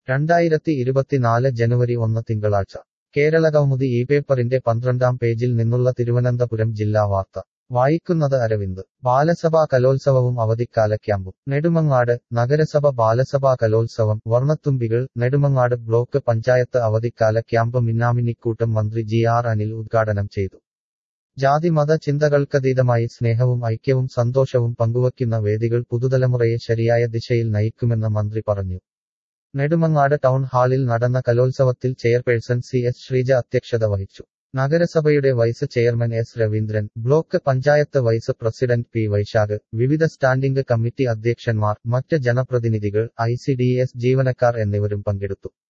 രണ്ടായിരത്തി ഇരുപത്തിനാല് ജനുവരി ഒന്ന് തിങ്കളാഴ്ച കേരളകൗമുദി ഈ പേപ്പറിന്റെ പന്ത്രണ്ടാം പേജിൽ നിന്നുള്ള തിരുവനന്തപുരം ജില്ലാ വാർത്ത വായിക്കുന്നത് അരവിന്ദ് ബാലസഭാ കലോത്സവവും അവധിക്കാല ക്യാമ്പും നെടുമങ്ങാട് നഗരസഭ ബാലസഭാ കലോത്സവം വർണ്ണത്തുമ്പികൾ നെടുമങ്ങാട് ബ്ലോക്ക് പഞ്ചായത്ത് അവധിക്കാല ക്യാമ്പ് മിന്നാമിന്നിക്കൂട്ടം മന്ത്രി ജി ആർ അനിൽ ഉദ്ഘാടനം ചെയ്തു ജാതിമത ചിന്തകൾക്കതീതമായി സ്നേഹവും ഐക്യവും സന്തോഷവും പങ്കുവയ്ക്കുന്ന വേദികൾ പുതുതലമുറയെ ശരിയായ ദിശയിൽ നയിക്കുമെന്ന് മന്ത്രി പറഞ്ഞു നെടുമങ്ങാട് ടൗൺ ഹാളിൽ നടന്ന കലോത്സവത്തിൽ ചെയർപേഴ്സൺ സി എസ് ശ്രീജ അധ്യക്ഷത വഹിച്ചു നഗരസഭയുടെ vice chairman S Raveendran block panchayat vice president P Vaishakh വിവിധ സ്റ്റാൻഡിംഗ് കമ്മിറ്റി അധ്യക്ഷന്മാർ മറ്റ് ജനപ്രതിനിധികൾ ഐ ജീവനക്കാർ എന്നിവരും പങ്കെടുത്തു